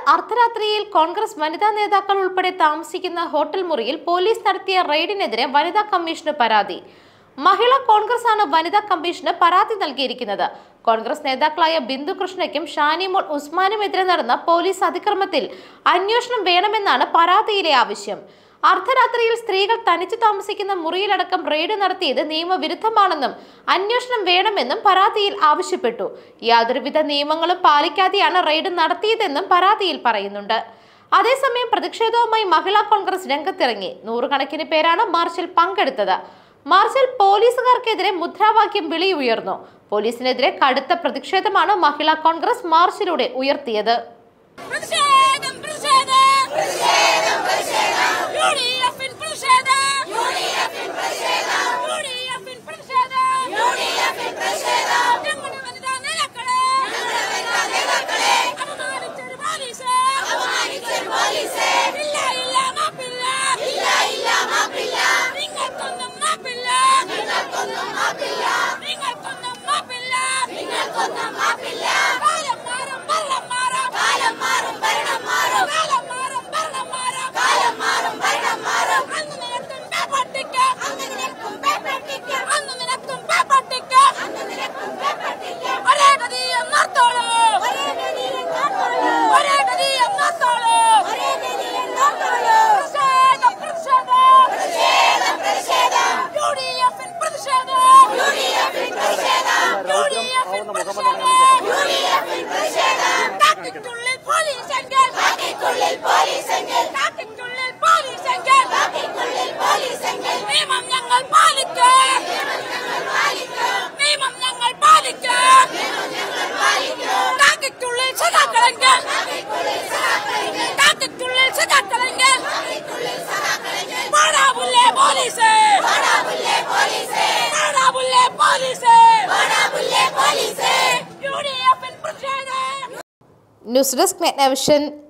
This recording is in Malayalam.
അർദ്ധരാത്രിയിൽ കോൺഗ്രസ് വനിതാ നേതാക്കൾ ഉൾപ്പെടെ താമസിക്കുന്ന ഹോട്ടൽ മുറിയിൽ പോലീസ് നടത്തിയ റെയ്ഡിനെതിരെ വനിതാ കമ്മീഷന് പരാതി മഹിളാ കോൺഗ്രസ് ആണ് വനിതാ കമ്മീഷന് പരാതി നൽകിയിരിക്കുന്നത് കോൺഗ്രസ് നേതാക്കളായ ബിന്ദു കൃഷ്ണയ്ക്കും ഷാനിമോൾ ഉസ്മാനുമെതിരെ നടന്ന പോലീസ് അതിക്രമത്തിൽ അന്വേഷണം വേണമെന്നാണ് പരാതിയിലെ ആവശ്യം അർദ്ധരാത്രിയിൽ സ്ത്രീകൾ തനിച്ചു താമസിക്കുന്ന മുറിയിലടക്കം റെയ്ഡ് നടത്തിയത് നിയമവിരുദ്ധമാണെന്നും അന്വേഷണം വേണമെന്നും പരാതിയിൽ ആവശ്യപ്പെട്ടു യാതൊരുവിധ നിയമങ്ങളും പാലിക്കാതെയാണ് റെയ്ഡ് നടത്തിയതെന്നും പരാതിയിൽ പറയുന്നുണ്ട് അതേസമയം പ്രതിഷേധവുമായി മഹിളാ കോൺഗ്രസ് രംഗത്തിറങ്ങി നൂറുകണക്കിന് പേരാണ് മാർച്ചിൽ പങ്കെടുത്തത് മാർച്ചിൽ പോലീസുകാർക്കെതിരെ മുദ്രാവാക്യം വിളി ഉയർന്നു പോലീസിനെതിരെ കടുത്ത പ്രതിഷേധമാണ് മഹിളാ കോൺഗ്രസ് മാർച്ചിലൂടെ ഉയർത്തിയത് പ്രതിഷേധം പ്രതിഷേധം യുഡിഎഫിൻ പ്രതിഷേധം യുഡിഎഫിൻ പ്രതിഷേധം ഞങ്ങളുടെ വനിതാ നേതാക്കളെ അപമാനിച്ചൊരു പോലീസ് ഇല്ല ഇല്ല മാപ്പില്ല നിങ്ങൾക്കൊന്നും മാപ്പില്ല നിങ്ങൾക്കൊന്നും മാപ്പില്ല കാലം മാറും ഭരണം മാറും കാലം മാറും ഭരണം മാറും അന്ന് നിനക്കും പേപ്പട്ടിക്ക് അന്ന് നിനക്കും പേപ്പട്ടിക്ക് ഒരേ ഗതി എന്നോർത്തോളൂ ഒരേ ഗതി എന്നോർത്തോളൂ പ്രതിഷേധം പ്രതിഷേധം യുഡിഎഫിൻ പ്രതിഷേധം യുഡിഎഫിൻ പ്രതിഷേധം കാട്ടിക്കുള്ളിൽ പോലീസെങ്കിൽ കാട്ടിക്കുള്ളിൽ പോലീസെങ്കിൽ നിയമം ഞങ്ങൾ പാലിക്കും നിയമം ഞങ്ങൾ പാലിക്കും കാട്ടിക്കുള്ളിൽ സഖാക്കളെങ്കിൽ കാട്ടിക്കുള്ളിൽ സഖാക്കളെങ്കിൽ പാടാവുല്ലേ പോലീസ് പാടാവുല്ലേ പോലീസ് യുഡിഎഫിൻ പ്രതിഷേധം ന്യൂസ് ഡെസ്ക് നെറ്റ്വിഷൻ